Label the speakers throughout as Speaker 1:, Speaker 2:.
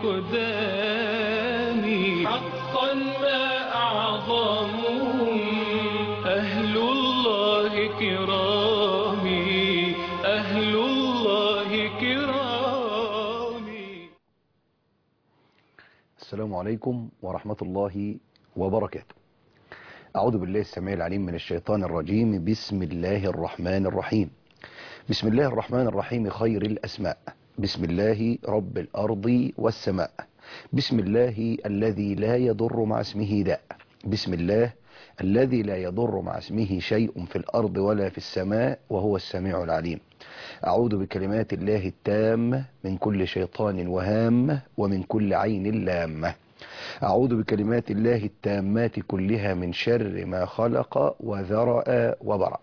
Speaker 1: الأقدام حقا ما أعظمهم أهل الله كرامي أهل الله كرامي
Speaker 2: السلام عليكم ورحمة الله وبركاته أعوذ بالله السميع العليم من الشيطان الرجيم بسم الله الرحمن الرحيم بسم الله الرحمن الرحيم خير الأسماء بسم الله رب الأرض والسماء بسم الله الذي لا يضر مع اسمه داء بسم الله الذي لا يضر مع اسمه شيء في الأرض ولا في السماء وهو السميع العليم أعوذ بكلمات الله التامة من كل شيطان وهام ومن كل عين لامة أعوذ بكلمات الله التامات كلها من شر ما خلق وذرأ وبرأ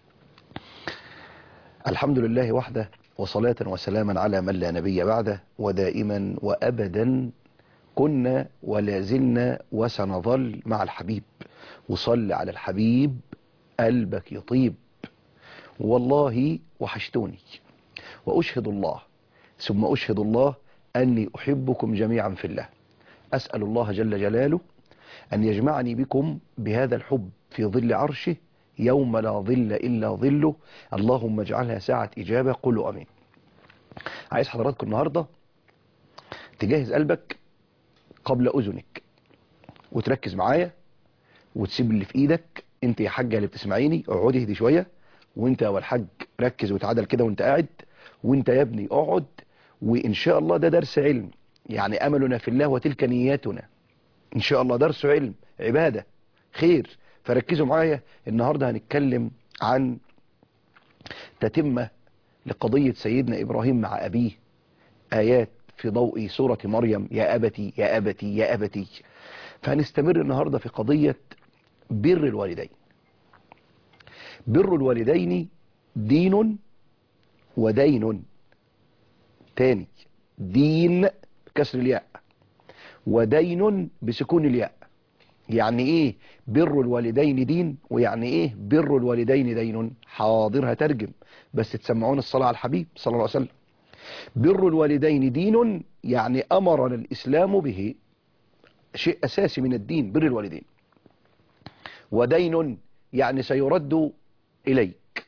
Speaker 2: الحمد لله وحده وصلاة وسلاما على من لا نبي بعده ودائما وأبدا كنا ولا زلنا وسنظل مع الحبيب وصل على الحبيب قلبك يطيب والله وحشتوني وأشهد الله ثم أشهد الله أني أحبكم جميعا في الله أسأل الله جل جلاله أن يجمعني بكم بهذا الحب في ظل عرشه يوم لا ظل إلا ظله اللهم اجعلها ساعة إجابة قولوا أمين عايز حضراتكم النهاردة تجهز قلبك قبل أذنك وتركز معايا وتسيب اللي في إيدك انت يا حاجة اللي بتسمعيني اقعدي اهدي شوية وانت يا والحاج ركز وتعادل كده وانت قاعد وانت يا ابني اقعد وإن شاء الله ده درس علم يعني أملنا في الله وتلك نياتنا إن شاء الله درس علم عبادة خير فركزوا معايا النهاردة هنتكلم عن تتمة لقضية سيدنا إبراهيم مع أبيه آيات في ضوء سورة مريم يا أبتي يا أبتي يا أبتي فهنستمر النهاردة في قضية بر الوالدين بر الوالدين دين ودين تاني دين بكسر الياء ودين بسكون الياء يعني ايه بر الوالدين دين ويعني ايه بر الوالدين دين حاضر هترجم بس تسمعون الصلاة على الحبيب صلى الله عليه وسلم بر الوالدين دين يعني امرنا الاسلام به شيء اساسي من الدين بر الوالدين ودين يعني سيرد اليك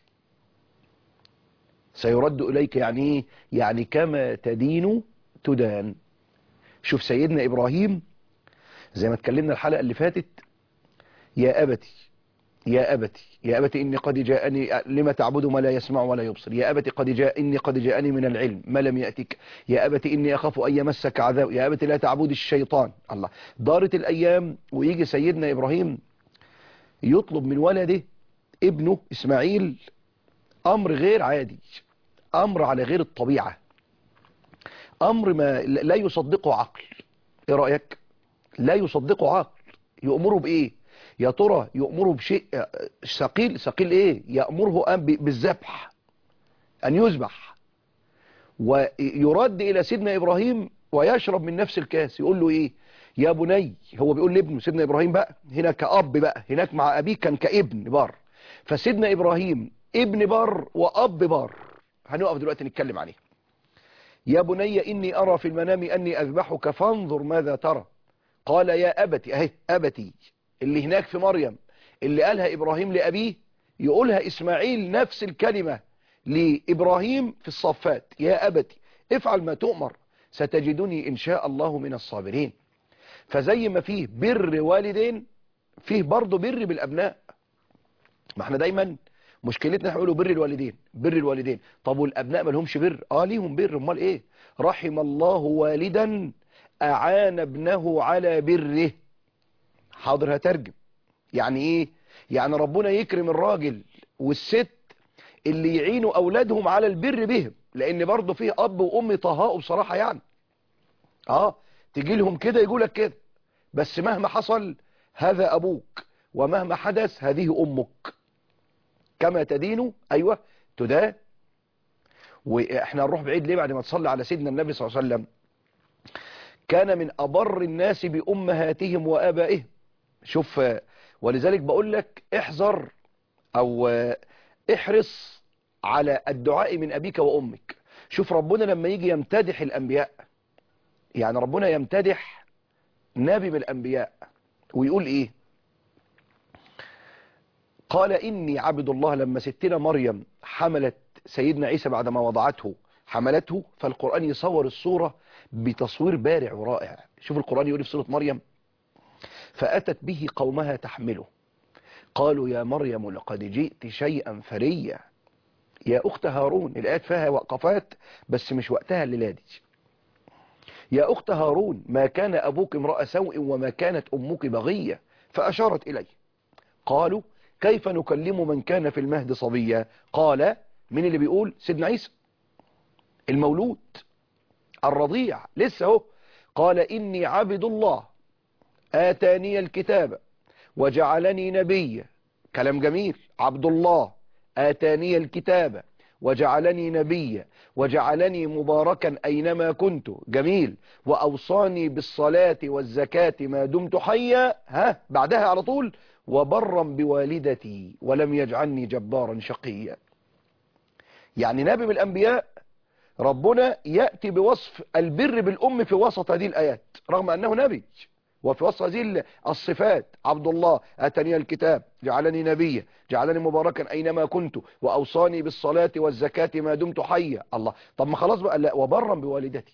Speaker 2: سيرد اليك يعني ايه يعني كما تدين تدان شوف سيدنا إبراهيم زي ما اتكلمنا الحلقة اللي فاتت يا أبتي يا أبتي يا أبتي إني قد جاءني لما تعبد ما لا يسمع ولا يبصر يا أبتي قد جاء إني قد جاءني من العلم ما لم يأتك يا أبتي إني أخاف أن يمسك عذاب يا أبتي لا تعبد الشيطان الله دارت الأيام ويجي سيدنا إبراهيم يطلب من ولده ابنه إسماعيل أمر غير عادي أمر على غير الطبيعة امر ما لا يصدقه عقل ايه رأيك لا يصدقه عقل يأمره بايه يا ترى يأمره بشيء ثقيل ثقيل ايه يأمره بالذبح ان يذبح ويرد الى سيدنا ابراهيم ويشرب من نفس الكاس يقول له ايه يا بني هو بيقول لابنه سيدنا ابراهيم بقى هنا كأب بقى هناك مع ابيه كان كابن بار فسيدنا ابراهيم ابن بار واب بار هنقف دلوقتي نتكلم عليه يا بني إني أرى في المنام أني أذبحك فانظر ماذا ترى قال يا أبتي أهي أبتي اللي هناك في مريم اللي قالها إبراهيم لأبيه يقولها إسماعيل نفس الكلمة لإبراهيم في الصفات يا أبتي افعل ما تؤمر ستجدني إن شاء الله من الصابرين فزي ما فيه بر والدين فيه برضه بر بالأبناء ما احنا دايما مشكلتنا احنا نقولوا بر الوالدين بر الوالدين طب والابناء ما لهمش بر اه ليهم بر امال ايه رحم الله والدا اعان ابنه على بره حاضر هترجم يعني ايه يعني ربنا يكرم الراجل والست اللي يعينوا اولادهم على البر بهم لان برضه فيه اب وام طهاء بصراحه يعني اه تجي لهم كده يقولك كده بس مهما حصل هذا ابوك ومهما حدث هذه امك كما تدين أيوة تدان وإحنا نروح بعيد ليه بعد ما تصلي على سيدنا النبي صلى الله عليه وسلم كان من أبر الناس بأمهاتهم وآبائهم شوف ولذلك بقول لك احذر أو احرص على الدعاء من أبيك وأمك شوف ربنا لما يجي يمتدح الأنبياء يعني ربنا يمتدح نبي من الأنبياء ويقول إيه قال إني عبد الله لما ستنا مريم حملت سيدنا عيسى بعدما وضعته حملته فالقرآن يصور الصورة بتصوير بارع ورائع شوف القرآن يقول في سورة مريم فأتت به قومها تحمله قالوا يا مريم لقد جئت شيئا فريا يا أخت هارون الآيات فيها وقفات بس مش وقتها الليلة دي يا أخت هارون ما كان أبوك امرأ سوء وما كانت أمك بغية فأشارت إليه قالوا كيف نكلم من كان في المهد صبيا قال من اللي بيقول سيدنا عيسى المولود الرضيع لسه هو قال إني عبد الله آتاني الكتاب وجعلني نبيا كلام جميل عبد الله آتاني الكتاب وجعلني نبيا وجعلني مباركا أينما كنت جميل وأوصاني بالصلاة والزكاة ما دمت حيا ها بعدها على طول وبرا بوالدتي ولم يجعلني جبارا شقيا يعني نبي من الأنبياء ربنا يأتي بوصف البر بالأم في وسط هذه الآيات رغم أنه نبي وفي وسط هذه الصفات عبد الله أتني الكتاب جعلني نبيا جعلني مباركا أينما كنت وأوصاني بالصلاة والزكاة ما دمت حيا الله طب ما خلاص بقى لا وبرا بوالدتي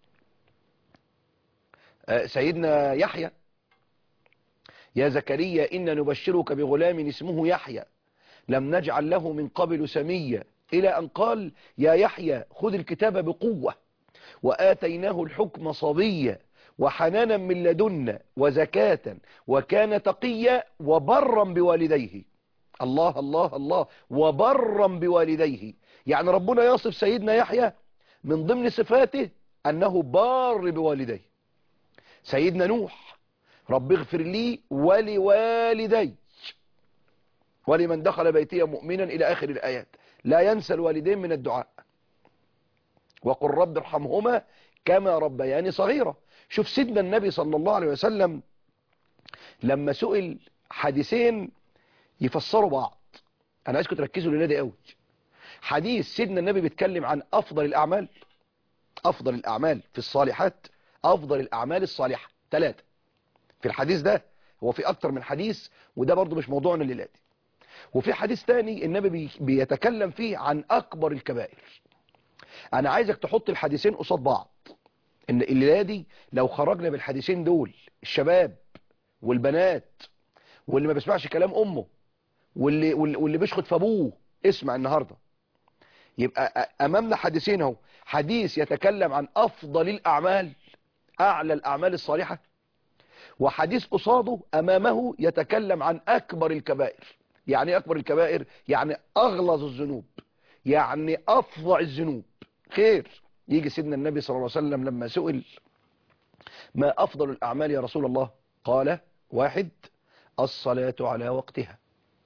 Speaker 2: آه سيدنا يحيى يا زكريا إن نبشرك بغلام اسمه يحيى لم نجعل له من قبل سميا إلى أن قال يا يحيى خذ الكتاب بقوة وآتيناه الحكم صبيا وحنانا من لدنا وزكاة وكان تقيا وبرا بوالديه الله الله الله وبرا بوالديه يعني ربنا يصف سيدنا يحيى من ضمن صفاته أنه بار بوالديه سيدنا نوح رب اغفر لي ولوالدي ولمن دخل بيتي مؤمنا إلى آخر الآيات لا ينسى الوالدين من الدعاء وقل رب ارحمهما كما ربياني صغيرة شوف سيدنا النبي صلى الله عليه وسلم لما سئل حديثين يفسروا بعض انا عايزكم تركزوا لله دي قوي حديث سيدنا النبي بيتكلم عن افضل الاعمال افضل الاعمال في الصالحات افضل الاعمال الصالحة ثلاثة في الحديث ده هو في اكتر من حديث وده برضو مش موضوعنا الليلة دي وفي حديث تاني النبي بيتكلم فيه عن اكبر الكبائر انا عايزك تحط الحديثين قصاد بعض ان الليله دي لو خرجنا بالحديثين دول الشباب والبنات واللي ما بيسمعش كلام امه واللي واللي بيشخط في ابوه اسمع النهارده يبقى امامنا حديثين اهو حديث يتكلم عن افضل الاعمال اعلى الاعمال الصالحه وحديث قصاده امامه يتكلم عن اكبر الكبائر يعني اكبر الكبائر يعني اغلظ الذنوب يعني افظع الذنوب خير يجي سيدنا النبي صلى الله عليه وسلم لما سئل ما أفضل الأعمال يا رسول الله قال واحد الصلاة على وقتها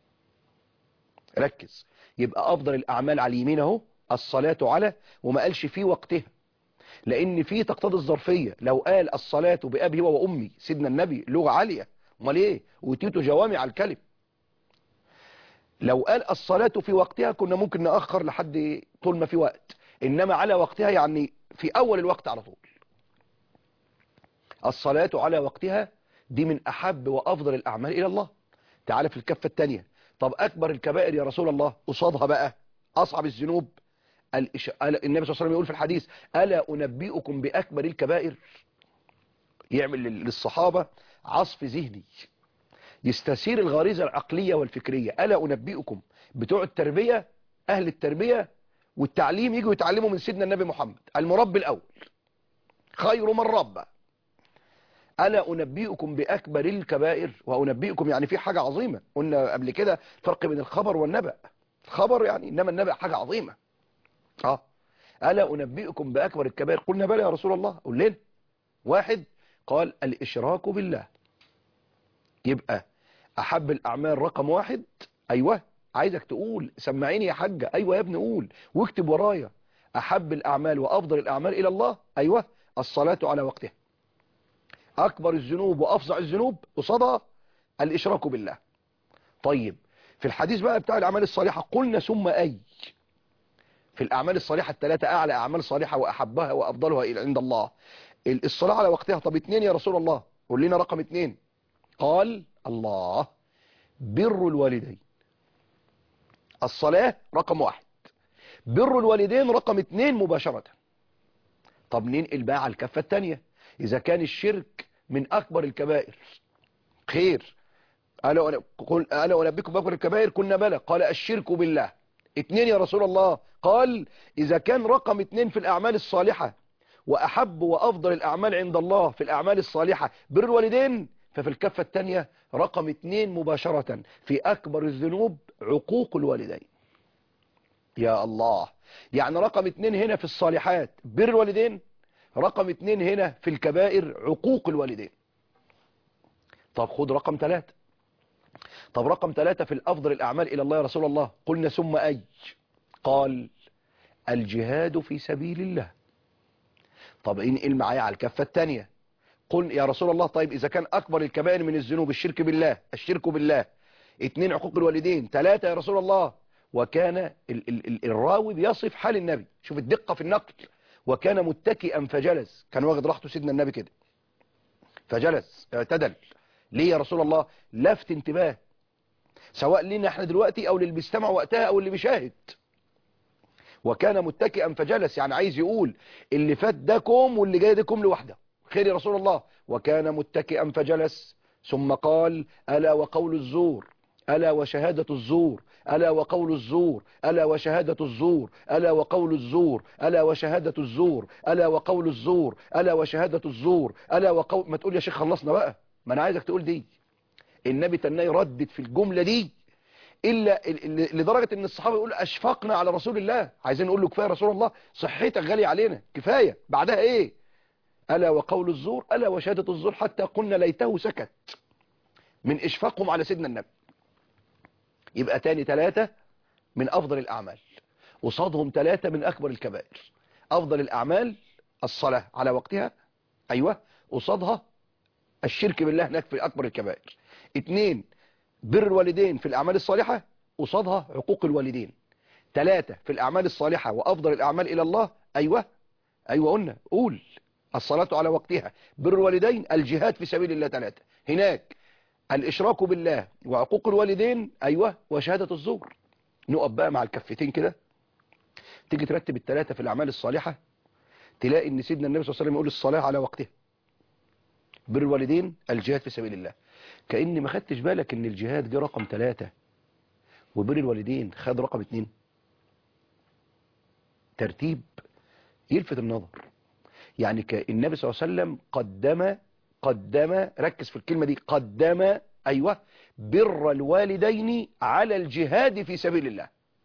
Speaker 2: ركز يبقى أفضل الأعمال على اليمين اهو الصلاة على وما قالش في وقتها لأن في تقتضي الظرفية لو قال الصلاة بأبي وأمي سيدنا النبي لغة عالية امال ايه وتيتو جوامع الكلم لو قال الصلاة في وقتها كنا ممكن نأخر لحد طول ما في وقت إنما على وقتها يعني في أول الوقت على طول الصلاة على وقتها دي من أحب وأفضل الأعمال إلى الله تعالى في الكفة الثانية طب أكبر الكبائر يا رسول الله قصادها بقى أصعب الذنوب الإش... النبي صلى الله عليه وسلم يقول في الحديث ألا أنبئكم بأكبر الكبائر يعمل للصحابة عصف ذهني يستثير الغريزة العقلية والفكرية ألا أنبئكم بتوع التربية أهل التربية والتعليم يجوا يتعلموا من سيدنا النبي محمد المربي الأول خير من ربى ألا أنبئكم بأكبر الكبائر وأنبئكم يعني في حاجة عظيمة قلنا قبل كده فرق بين الخبر والنبأ الخبر يعني إنما النبأ حاجة عظيمة آه ألا أنبئكم بأكبر الكبائر قلنا بلى يا رسول الله قل لنا واحد قال الإشراك بالله يبقى أحب الأعمال رقم واحد أيوه عايزك تقول سمعيني يا حاجة أيوة يا ابني قول واكتب ورايا أحب الأعمال وأفضل الأعمال إلى الله أيوة الصلاة على وقتها أكبر الذنوب وأفظع الذنوب قصادها الإشراك بالله طيب في الحديث بقى بتاع الأعمال الصالحة قلنا ثم أي في الأعمال الصالحة الثلاثة أعلى أعمال صالحة وأحبها وأفضلها إلى عند الله ال- الصلاة على وقتها طب اتنين يا رسول الله قول لنا رقم اتنين قال الله بر الوالدين الصلاة رقم واحد بر الوالدين رقم اتنين مباشرة طب ننقل بقى على الكفة التانية إذا كان الشرك من أكبر الكبائر خير ألا وأنا- قل ألا أنبئكم بأكبر الكبائر كنا بلى قال الشرك بالله اتنين يا رسول الله قال إذا كان رقم اتنين في الأعمال الصالحة وأحب وأفضل الأعمال عند الله في الأعمال الصالحة بر الوالدين ففي الكفة التانية رقم اتنين مباشرة في أكبر الذنوب عقوق الوالدين يا الله يعني رقم اتنين هنا في الصالحات بر الوالدين رقم اتنين هنا في الكبائر عقوق الوالدين طب خد رقم ثلاثة طب رقم ثلاثة في الأفضل الأعمال إلى الله يا رسول الله قلنا ثم أي قال الجهاد في سبيل الله طب انقل معايا على الكفة الثانية قل يا رسول الله طيب إذا كان أكبر الكبائر من الذنوب الشرك بالله الشرك بالله اتنين عقوق الوالدين ثلاثة يا رسول الله وكان ال ال ال الراوي بيصف حال النبي شوف الدقة في النقل وكان متكئا فجلس كان واخد راحته سيدنا النبي كده فجلس اعتدل ليه يا رسول الله لفت انتباه سواء لنا احنا دلوقتي او للي بيستمع وقتها او اللي بيشاهد وكان متكئا فجلس يعني عايز يقول اللي فات ده كوم واللي جاي ده كوم لوحده خير يا رسول الله وكان متكئا فجلس ثم قال ألا وقول الزور ألا وشهادة الزور ألا وقول الزور ألا وشهادة الزور ألا وقول الزور ألا وشهادة الزور ألا وقول الزور ألا وشهادة الزور ألا وقول ما تقول يا شيخ خلصنا بقى ما أنا عايزك تقول دي النبي تناي ردد في الجملة دي إلا ال- ال- لدرجة ان الصحابة يقول اشفقنا على رسول الله عايزين نقول له كفاية يا رسول الله صحتك غالية علينا كفاية بعدها ايه ألا وقول الزور ألا وشهادة الزور حتى قلنا ليته سكت من إشفاقهم على سيدنا النبي يبقى تاني ثلاثة من أفضل الأعمال وصادهم ثلاثة من أكبر الكبائر أفضل الأعمال الصلاة على وقتها أيوة وصادها الشرك بالله هناك في أكبر الكبائر اتنين بر الوالدين في الأعمال الصالحة وصادها عقوق الوالدين ثلاثة في الأعمال الصالحة وأفضل الأعمال إلى الله أيوة أيوة قلنا قول الصلاة على وقتها بر الوالدين الجهاد في سبيل الله ثلاثة هناك الإشراك بالله وعقوق الوالدين أيوة وشهادة الزور نقف بقى مع الكفتين كده تيجي ترتب الثلاثة في الأعمال الصالحة تلاقي ان سيدنا النبي صلى الله عليه وسلم يقول الصلاة على وقتها بر الوالدين الجهاد في سبيل الله كأن ما خدتش بالك ان الجهاد جه رقم ثلاثة وبر الوالدين خد رقم اتنين ترتيب يلفت النظر يعني النبي صلى الله عليه وسلم قدم قدم ركز في الكلمة دي قدم أيوة بر الوالدين على الجهاد في سبيل الله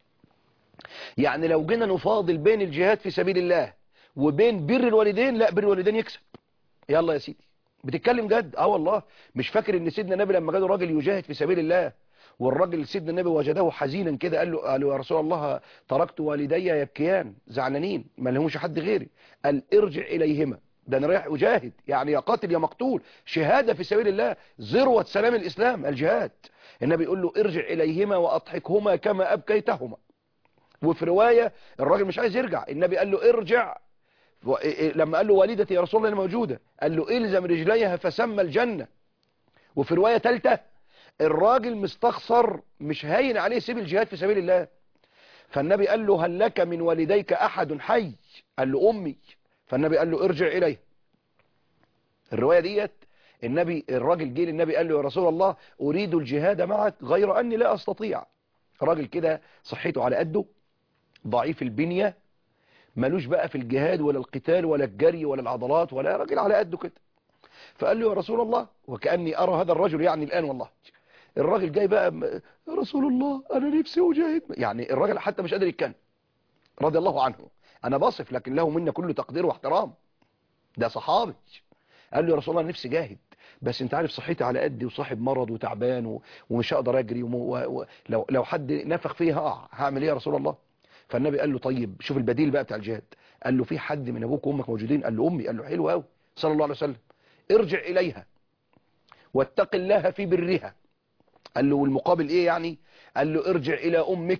Speaker 2: يعني لو جينا نفاضل بين الجهاد في سبيل الله وبين بر الوالدين لا بر الوالدين يكسب يلا يا سيدي بتتكلم جد اه والله مش فاكر ان سيدنا النبي لما جاله راجل يجاهد في سبيل الله والراجل سيدنا النبي وجده حزينا كده قال له قال له يا رسول الله تركت والدي يبكيان زعلانين ما لهمش حد غيري قال ارجع اليهما ده انا رايح اجاهد يعني يا قاتل يا مقتول شهاده في سبيل الله ذروه سلام الاسلام الجهاد النبي يقول له ارجع اليهما واضحكهما كما ابكيتهما وفي روايه الراجل مش عايز يرجع النبي قال له ارجع لما قال له والدتي يا رسول الله أنا موجوده قال له الزم رجليها فسمى الجنه وفي روايه ثالثه الراجل مستخسر مش هاين عليه سيب الجهاد في سبيل الله فالنبي قال له هل لك من والديك احد حي قال له امي فالنبي قال له ارجع اليه الروايه ديت النبي الراجل جه للنبي قال له يا رسول الله اريد الجهاد معك غير اني لا استطيع راجل كده صحته على قده ضعيف البنيه ملوش بقى في الجهاد ولا القتال ولا الجري ولا العضلات ولا راجل على قده كده فقال له يا رسول الله وكأني أرى هذا الرجل يعني الآن والله الراجل جاي بقى يا رسول الله أنا نفسي أجاهد يعني الراجل حتى مش قادر يتكلم رضي الله عنه أنا بصف لكن له منا كل تقدير واحترام ده صحابي قال له يا رسول الله نفسي جاهد بس انت عارف صحتي على قدي وصاحب مرض وتعبان و... ومش هقدر اجري وم... و... و... لو لو حد نفخ فيها هقع هعمل ايه يا رسول الله فالنبي قال له طيب شوف البديل بقى بتاع الجهاد قال له في حد من ابوك وامك موجودين قال له امي قال له حلو قوي صلى الله عليه وسلم ارجع اليها واتق الله في برها قال له والمقابل ايه يعني قال له ارجع الى امك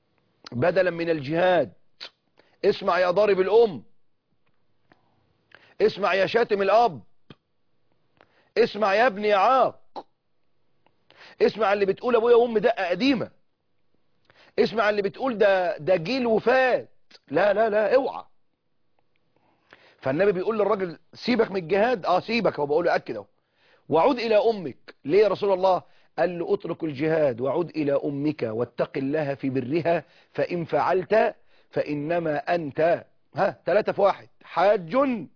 Speaker 2: بدلا من الجهاد اسمع يا ضارب الام اسمع يا شاتم الاب اسمع يا ابني يا عاق اسمع اللي بتقول ابويا وامي دقه قديمه اسمع اللي بتقول ده ده جيل وفات لا لا لا اوعى فالنبي بيقول للراجل سيبك من الجهاد اه سيبك هو بقول له اكد اهو وعود الى امك ليه يا رسول الله قال له اترك الجهاد وعود الى امك واتق الله في برها فان فعلت فانما انت ها ثلاثة في واحد حاج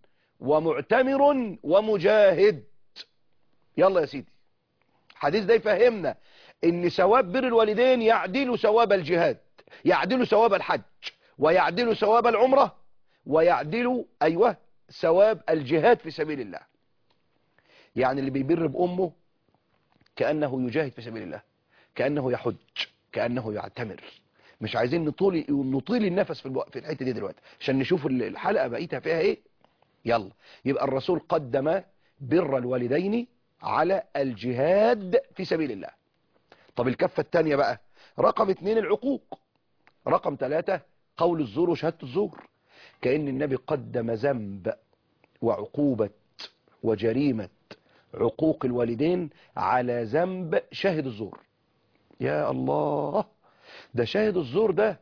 Speaker 2: ومعتمر ومجاهد يلا يا سيدي الحديث ده يفهمنا ان ثواب بر الوالدين يعدل ثواب الجهاد يعدل ثواب الحج ويعدل ثواب العمرة ويعدل ايوه ثواب الجهاد في سبيل الله يعني اللي بيبر بامه كانه يجاهد في سبيل الله كانه يحج كانه يعتمر مش عايزين نطول نطيل النفس في الوقت في الحته دي دلوقتي عشان نشوف الحلقه بقيتها فيها ايه يلا يبقى الرسول قدم بر الوالدين على الجهاد في سبيل الله طب الكفة الثانية بقى رقم اتنين العقوق رقم ثلاثة قول الزور وشهادة الزور كأن النبي قدم ذنب وعقوبة وجريمة عقوق الوالدين على ذنب شاهد الزور يا الله ده شاهد الزور ده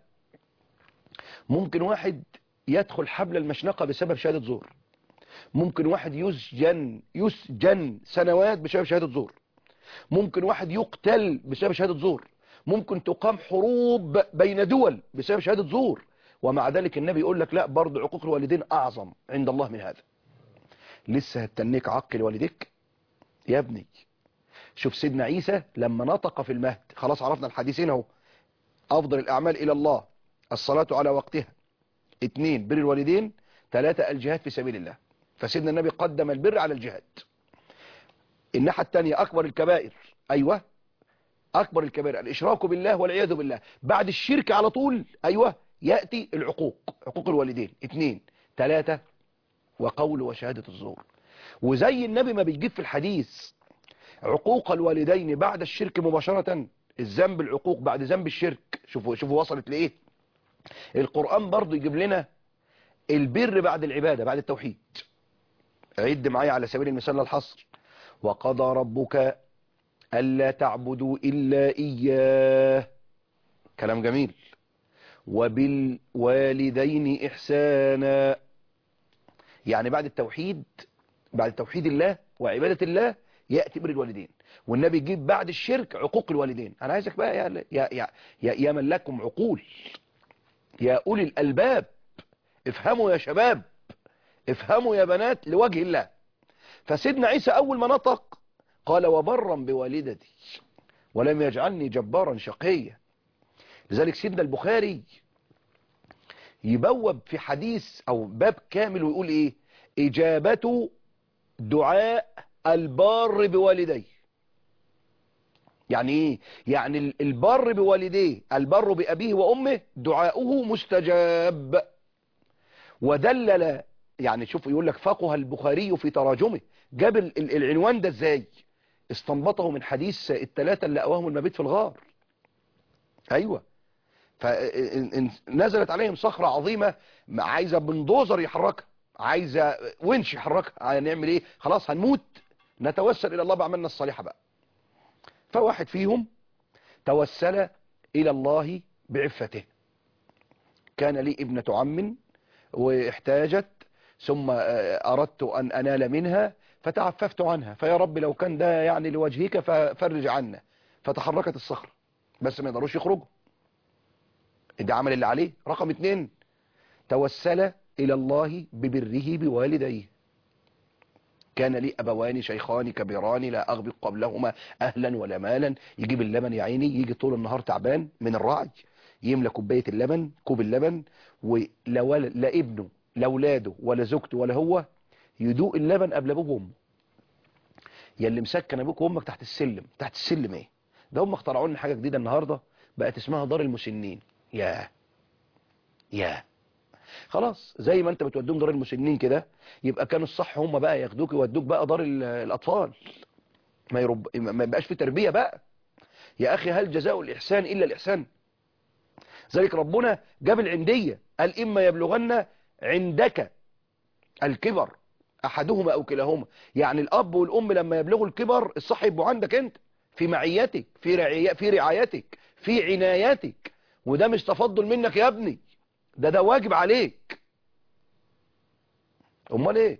Speaker 2: ممكن واحد يدخل حبل المشنقة بسبب شهادة زور ممكن واحد يسجن يسجن سنوات بسبب شهادة زور ممكن واحد يقتل بسبب شهادة زور ممكن تقام حروب بين دول بسبب شهادة زور ومع ذلك النبي يقول لك لا برضه عقوق الوالدين أعظم عند الله من هذا لسه هتنيك عقل والديك يا ابني شوف سيدنا عيسى لما نطق في المهد خلاص عرفنا الحديثين اهو أفضل الأعمال إلى الله الصلاة على وقتها اثنين بر الوالدين ثلاثة الجهاد في سبيل الله فسيدنا النبي قدم البر على الجهاد الناحية الثانية أكبر الكبائر أيوة أكبر الكبائر الإشراك بالله والعياذ بالله بعد الشرك على طول أيوة يأتي العقوق عقوق الوالدين اثنين ثلاثة وقول وشهادة الزور وزي النبي ما بيجيب في الحديث عقوق الوالدين بعد الشرك مباشرة الذنب العقوق بعد ذنب الشرك شوفوا شوفوا وصلت لإيه القرآن برضو يجيب لنا البر بعد العبادة بعد التوحيد عد معايا على سبيل المثال الحصر وقضى ربك ألا تعبدوا إلا إياه كلام جميل وبالوالدين إحسانا يعني بعد التوحيد بعد توحيد الله وعبادة الله يأتي بر الوالدين والنبي يجيب بعد الشرك عقوق الوالدين أنا عايزك بقى يا, يا, يا, يا, يا من لكم عقول يا أولي الألباب افهموا يا شباب افهموا يا بنات لوجه الله فسيدنا عيسى أول ما نطق قال وبرا بوالدتي ولم يجعلني جبارا شقيا لذلك سيدنا البخاري يبوب في حديث أو باب كامل ويقول إيه إجابة دعاء البار بوالديه يعني ايه يعني البر بوالديه البر بأبيه وأمه دعاؤه مستجاب ودلل يعني شوف يقول لك فقه البخاري في تراجمه جاب العنوان ده ازاي استنبطه من حديث الثلاثة اللي أواهم المبيت في الغار أيوة فنزلت عليهم صخرة عظيمة عايزة بندوزر يحركها عايزة ونش يحركها هنعمل ايه خلاص هنموت نتوسل إلى الله بعملنا الصالحة بقى فواحد فيهم توسل إلى الله بعفته كان لي ابنة عم واحتاجت ثم أردت أن أنال منها فتعففت عنها فيا رب لو كان ده يعني لوجهك ففرج عنا فتحركت الصخرة بس ما يقدروش يخرجوا ده عمل اللي عليه رقم اتنين توسل إلى الله ببره بوالديه كان لي أبوان شيخان كبيران لا أغبق قبلهما أهلا ولا مالا يجيب اللبن يا عيني يجي طول النهار تعبان من الرعي يملى كوباية اللبن كوب اللبن ولا لا ابنه لا اولاده ولا زوجته ولا هو يدوق اللبن قبل ابوه وامه يا اللي مسكن ابوك وامك تحت السلم تحت السلم ايه ده هم اخترعوا لنا حاجه جديده النهارده بقت اسمها دار المسنين يا يا خلاص زي ما انت بتوديهم دار المسنين كده يبقى كان الصح هم بقى ياخدوك يودوك بقى دار الاطفال ما يرب ما يبقاش في تربيه بقى يا اخي هل جزاء الاحسان الا الاحسان ذلك ربنا جاب العنديه قال اما يبلغن عندك الكبر احدهما او كلاهما يعني الاب والام لما يبلغوا الكبر الصح يبقوا عندك انت في معيتك في رعاية في رعايتك في عنايتك وده مش تفضل منك يا ابني ده ده واجب عليك امال ايه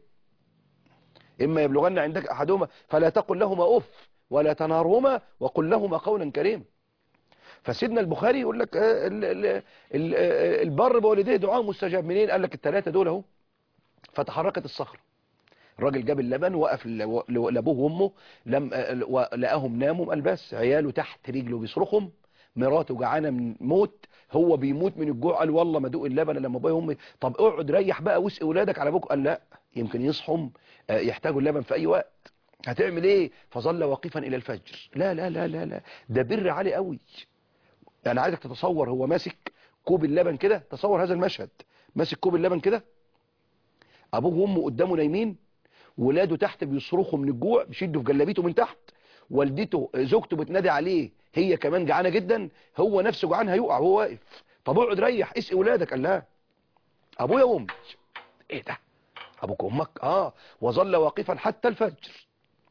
Speaker 2: اما يبلغن عندك احدهما فلا تقل لهما اف ولا تنهرهما وقل لهما قولا كريما فسيدنا البخاري يقول لك آه، ال- ال- ال- آه، البر بوالديه دعاء مستجاب منين قال لك الثلاثه دول اهو فتحركت الصخره الراجل جاب اللبن وقف ل- ل- لابوه وامه لم آه، ولقاهم ناموا قال بس عياله تحت رجله بيصرخهم مراته جعانه من موت هو بيموت من الجوع قال والله ما ادوق اللبن لما ابويا وامي طب اقعد ريح بقى واسقي اولادك على ابوك قال لا يمكن يصحوا آه، يحتاجوا اللبن في اي وقت هتعمل ايه فظل واقفا الى الفجر لا لا لا لا لا ده بر عالي قوي يعني عايزك تتصور هو ماسك كوب اللبن كده تصور هذا المشهد ماسك كوب اللبن كده ابوه وامه قدامه نايمين ولاده تحت بيصرخوا من الجوع بيشدوا في جلابيته من تحت والدته زوجته بتنادي عليه هي كمان جعانه جدا هو نفسه جعان هيقع وهو واقف طب اقعد ريح اسقي ولادك قال لا ابويا وامي ايه ده ابوك وامك اه وظل واقفا حتى الفجر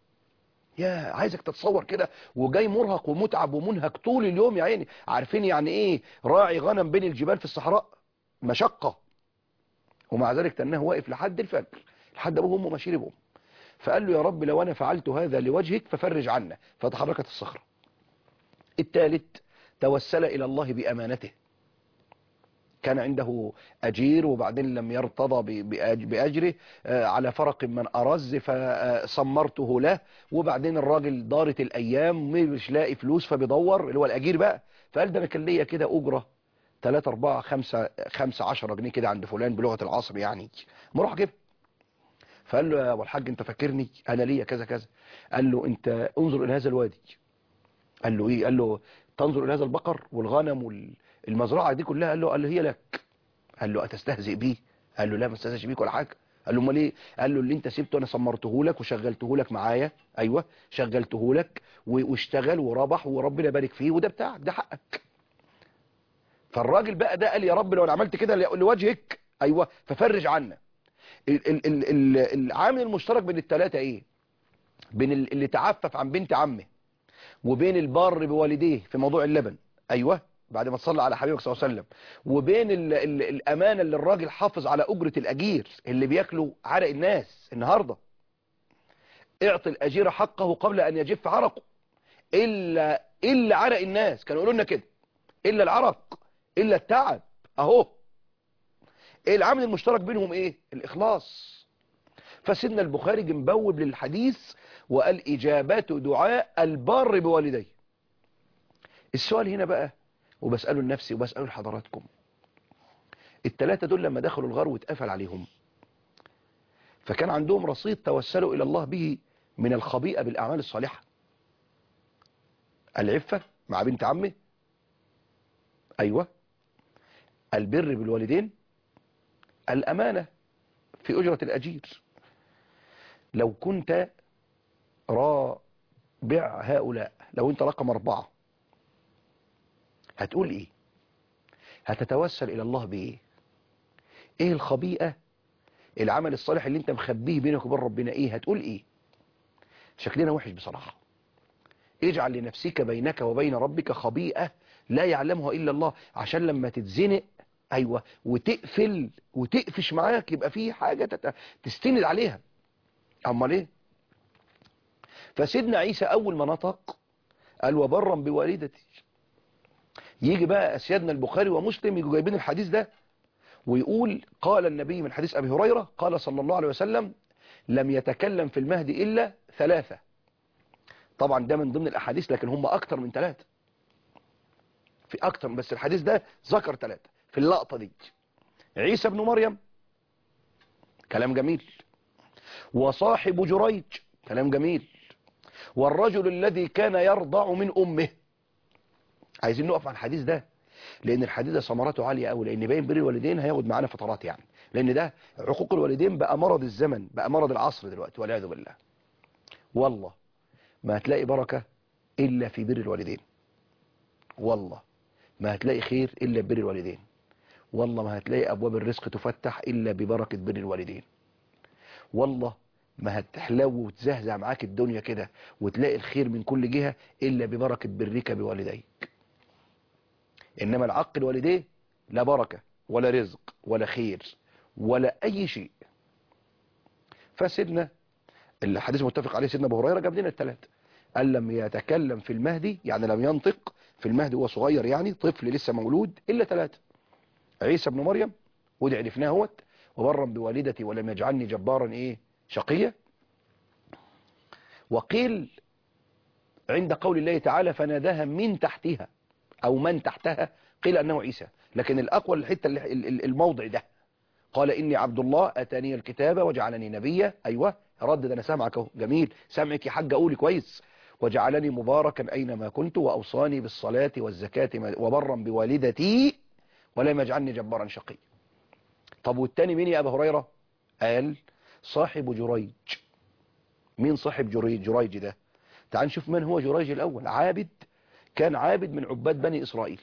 Speaker 2: يا عايزك تتصور كده وجاي مرهق ومتعب ومنهك طول اليوم يا عيني عارفين يعني ايه راعي غنم بين الجبال في الصحراء مشقة ومع ذلك تناه واقف لحد الفجر لحد ابوه وامه ماشيين بهم فقال له يا رب لو انا فعلت هذا لوجهك ففرج عنا فتحركت الصخرة الثالث توسل الى الله بامانته كان عنده أجير وبعدين لم يرتضى ب- بأج- بأجره آه، على فرق من أرز فصمرته له وبعدين الراجل دارت الأيام مش لاقي فلوس فبيدور اللي هو الأجير بقى فقال ده أنا كان ليا كده أجرة 3 4 5 5 10 جنيه كده عند فلان بلغة العصر يعني ما اروح اجيبها فقال له يا ابو الحاج انت فاكرني انا ليا كذا كذا قال له انت انظر الى هذا الوادي قال له ايه قال له تنظر الى هذا البقر والغنم والمزرعه دي كلها قال له قال له هي لك قال له اتستهزئ بيه قال له لا ما استهزئش بيك ولا حاجه قال له امال ايه قال له اللي انت سبته انا سمرته لك وشغلته لك معايا ايوه شغلته لك و- واشتغل وربح وربنا يبارك فيه وده بتاعك ده حقك فالراجل بقى ده قال يا رب لو انا عملت كده لوجهك ايوه ففرج عنا ال- ال- ال- ال- العامل المشترك بين الثلاثه ايه بين ال- اللي تعفف عن بنت عمه وبين البار بوالديه في موضوع اللبن ايوه بعد ما تصلى على حبيبك صلى الله عليه وسلم وبين ال ال الامانه اللي الراجل حافظ على اجره الاجير اللي بياكلوا عرق الناس النهارده اعطي الاجير حقه قبل ان يجف عرقه الا الا عرق الناس كانوا يقولوا لنا كده الا العرق الا التعب اهو ايه العامل المشترك بينهم ايه الاخلاص فسيدنا البخاري جه مبوب للحديث وقال اجابات دعاء البار بوالديه السؤال هنا بقى وبسأله لنفسي وبسأله لحضراتكم التلاتة دول لما دخلوا الغار واتقفل عليهم فكان عندهم رصيد توسلوا إلى الله به من الخبيئة بالأعمال الصالحة العفة مع بنت عمه أيوة البر بالوالدين الأمانة في أجرة الأجير لو كنت رابع هؤلاء لو انت رقم أربعة هتقول ايه هتتوسل الى الله بايه ايه الخبيئة العمل الصالح اللي انت مخبيه بينك وبين ربنا ايه هتقول ايه شكلنا وحش بصراحة اجعل لنفسك بينك وبين ربك خبيئة لا يعلمها الا الله عشان لما تتزنق ايوه وتقفل وتقفش معاك يبقى في حاجة تت- تستند عليها امال ايه فسيدنا عيسى اول ما نطق قال وبرا بوالدتي يجي بقى سيدنا البخاري ومسلم يجوا جايبين الحديث ده ويقول قال النبي من حديث أبي هريرة قال صلى الله عليه وسلم لم يتكلم في المهد إلا ثلاثة طبعا ده من ضمن الأحاديث لكن هم أكتر من ثلاثة في أكتر بس الحديث ده ذكر ثلاثة في اللقطة دي عيسى بن مريم كلام جميل وصاحب جريج كلام جميل والرجل الذي كان يرضع من أمه عايزين نقف على الحديث ده لان الحديث ده ثمراته عاليه قوي لان باين بر الوالدين هياخد معانا فترات يعني لان ده عقوق الوالدين بقى مرض الزمن بقى مرض العصر دلوقتي والعياذ بالله والله ما هتلاقي بركه الا في بر الوالدين والله ما هتلاقي خير الا ببر الوالدين والله ما هتلاقي ابواب الرزق تفتح الا ببركه بر الوالدين والله ما هتحلو وتزهزه معاك الدنيا كده وتلاقي الخير من كل جهة إلا ببركة برك بوالديك إنما العق الوالديه لا بركة ولا رزق ولا خير ولا أي شيء فسيدنا الحديث متفق عليه سيدنا ابو هريره جاب لنا الثلاثه قال لم يتكلم في المهدي يعني لم ينطق في المهدي وهو صغير يعني طفل لسه مولود الا ثلاثه عيسى ابن مريم ودع عرفناه هوت وبرا بوالدتي ولم يجعلني جبارا ايه شقيا وقيل عند قول الله تعالى فناداها من تحتها او من تحتها قيل انه عيسى لكن الاقوى الحته اللي- ال- ال- الموضع ده قال إني عبد الله أتاني الكتاب وجعلني نبيا أيوة ردد أنا سامعك اهو جميل سامعك يا حاج أقولي كويس وجعلني مباركا أينما كنت وأوصاني بالصلاة والزكاة ما- وبرا بوالدتي ولم يجعلني جبارا شقيا طب والتاني مين يا أبا هريرة قال صاحب جريج مين صاحب جريج جريج ده تعال نشوف من هو جريج الأول عابد كان عابد من عباد بني إسرائيل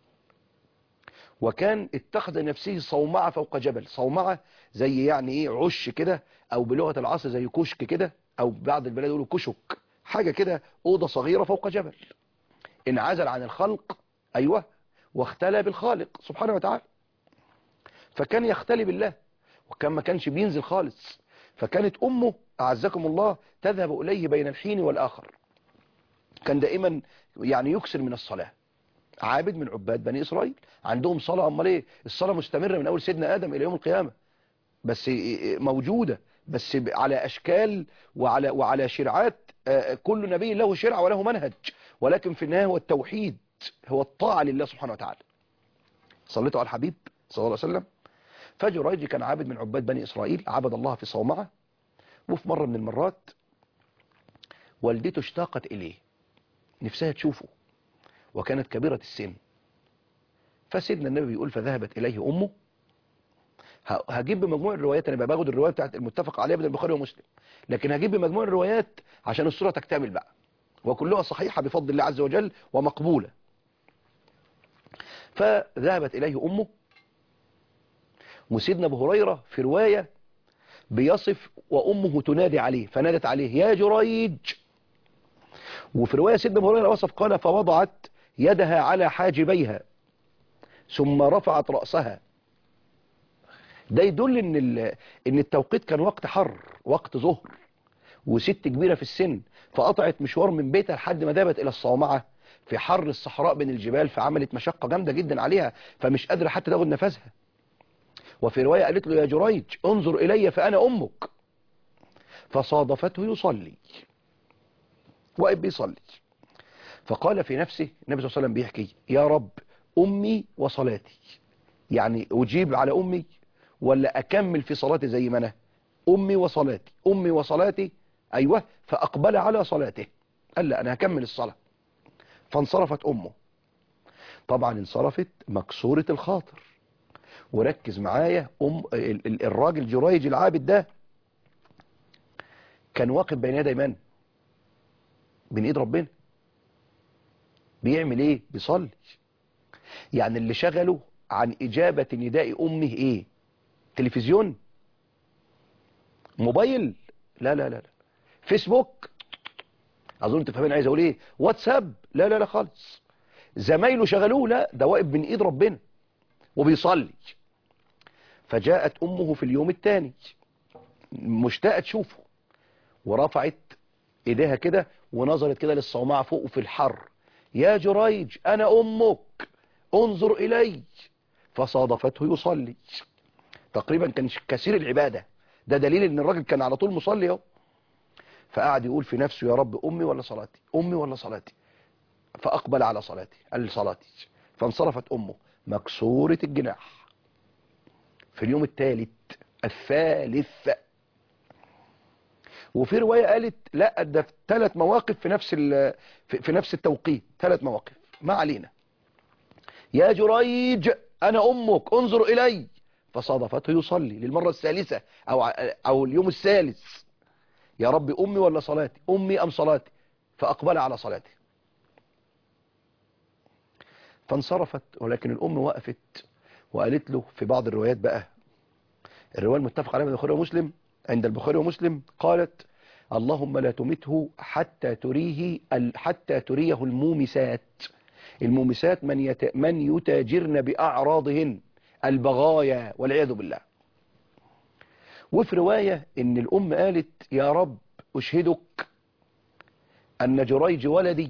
Speaker 2: وكان اتخذ نفسه صومعة فوق جبل صومعة زي يعني ايه عش كده او بلغة العصر زي كشك كده او بعض البلاد يقولوا كشك حاجة كده اوضة صغيرة فوق جبل انعزل عن الخلق ايوه واختلى بالخالق سبحانه وتعالى فكان يختلي بالله وكان ما كانش بينزل خالص فكانت امه اعزكم الله تذهب اليه بين الحين والاخر كان دائما يعني يكسر من الصلاه عابد من عباد بني إسرائيل عندهم صلاة أمال إيه الصلاة مستمرة من أول سيدنا آدم إلى يوم القيامة بس موجودة بس على أشكال وعلى وعلى شرعات آه، كل نبي له شرع وله منهج ولكن في النهاية هو التوحيد هو الطاعة لله سبحانه وتعالى صليتوا على الحبيب صلى الله عليه وسلم فجريج كان عابد من عباد بني إسرائيل عبد الله في صومعة وفي مرة من المرات والدته اشتاقت إليه نفسها تشوفه وكانت كبيرة السن فسيدنا النبي بيقول فذهبت إليه أمه ه- هجيب بمجموع الروايات أنا بقى باخد الرواية بتاعت المتفق عليها بين البخاري ومسلم لكن هجيب بمجموع الروايات عشان الصورة تكتمل بقى وكلها صحيحة بفضل الله عز وجل ومقبولة فذهبت إليه أمه وسيدنا أبو هريرة في رواية بيصف وأمه تنادي عليه فنادت عليه يا جريج وفي رواية سيدنا أبو هريرة وصف قال فوضعت يدها على حاجبيها ثم رفعت رأسها ده يدل ان ال- ان التوقيت كان وقت حر وقت ظهر وست كبيرة في السن فقطعت مشوار من بيتها لحد ما ذهبت الى الصومعة في حر الصحراء بين الجبال فعملت مشقة جامدة جدا عليها فمش قادرة حتى تاخد نفسها وفي رواية قالت له يا جريج انظر الي فانا امك فصادفته يصلي واقف بيصلي فقال في نفسه النبي صلى الله عليه وسلم بيحكي يا رب أمي وصلاتي يعني أجيب على أمي ولا أكمل في صلاتي زي ما أنا أمي وصلاتي أمي وصلاتي أيوة فأقبل على صلاته قال لا أنا هكمل الصلاة فانصرفت أمه طبعا انصرفت مكسورة الخاطر وركز معايا أم ال- ال- الراجل جريج العابد ده كان واقف بين يدي من بين ايد ربنا بيعمل ايه بيصلي يعني اللي شغله عن اجابة نداء امه ايه تلفزيون موبايل لا لا لا لا فيسبوك اظن انت فاهمين عايز اقول ايه واتساب لا لا لا خالص زمايله شغلوه لا ده واقف بين ايد ربنا وبيصلي فجاءت امه في اليوم الثاني مشتاقه تشوفه ورفعت ايديها كده ونظرت كده للصومعة فوق في الحر يا جريج انا امك انظر الي فصادفته يصلي تقريبا كان كثير العبادة ده دليل ان الراجل كان على طول مصلي اهو فقعد يقول في نفسه يا رب امي ولا صلاتي امي ولا صلاتي فاقبل على صلاتي قال صلاتي فانصرفت امه مكسورة الجناح في اليوم الثالث الثالث وفي رواية قالت لا ده في ثلاث مواقف في نفس ال- في في نفس التوقيت ثلاث مواقف ما علينا يا جريج انا امك انظر الي فصادفته يصلي للمرة الثالثة او ع- او اليوم الثالث يا رب امي ولا صلاتي امي ام صلاتي فاقبل على صلاتي فانصرفت ولكن الام وقفت وقالت له في بعض الروايات بقى الرواية المتفق عليها من البخاري ومسلم عند البخاري ومسلم قالت اللهم لا تمته حتى تريه ال- حتى تريه المومسات المومسات من يت من يتاجرن بأعراضهن البغايا والعياذ بالله وفي رواية ان الام قالت يا رب اشهدك ان جريج ولدي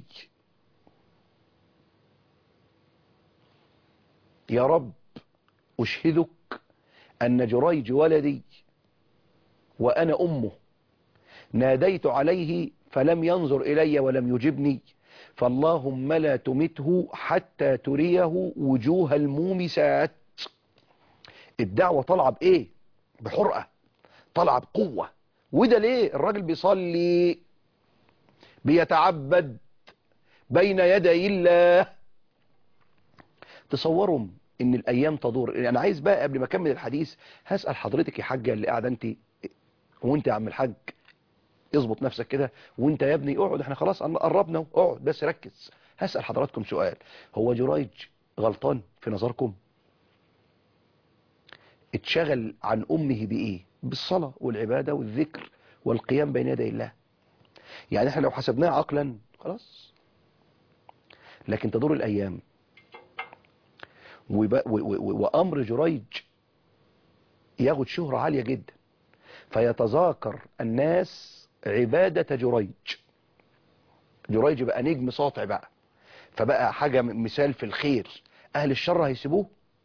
Speaker 2: يا رب اشهدك ان جريج ولدي وانا امه ناديت عليه فلم ينظر الي ولم يجبني فاللهم لا تمته حتى تريه وجوه المومسات الدعوة طالعة بإيه بحرقة طالعة بقوة وده ليه الراجل بيصلي بيتعبد بين يدي الله تصوروا ان الايام تدور انا عايز بقى قبل ما اكمل الحديث هسأل حضرتك يا حاجة اللي قاعدة انت وانت يا عم الحاج اظبط نفسك كده وانت يا ابني اقعد احنا خلاص قربنا اقعد بس ركز هسأل حضراتكم سؤال هو جريج غلطان في نظركم اتشغل عن امه بايه بالصلاة والعبادة والذكر والقيام بين يدي الله يعني احنا لو حسبناها عقلا خلاص لكن تدور الايام وب... و... و... وامر جريج ياخد شهرة عالية جدا فيتذاكر الناس عبادة جريج جريج بقى نجم ساطع بقى فبقى حاجة مثال في الخير اهل الشر هيسيبوه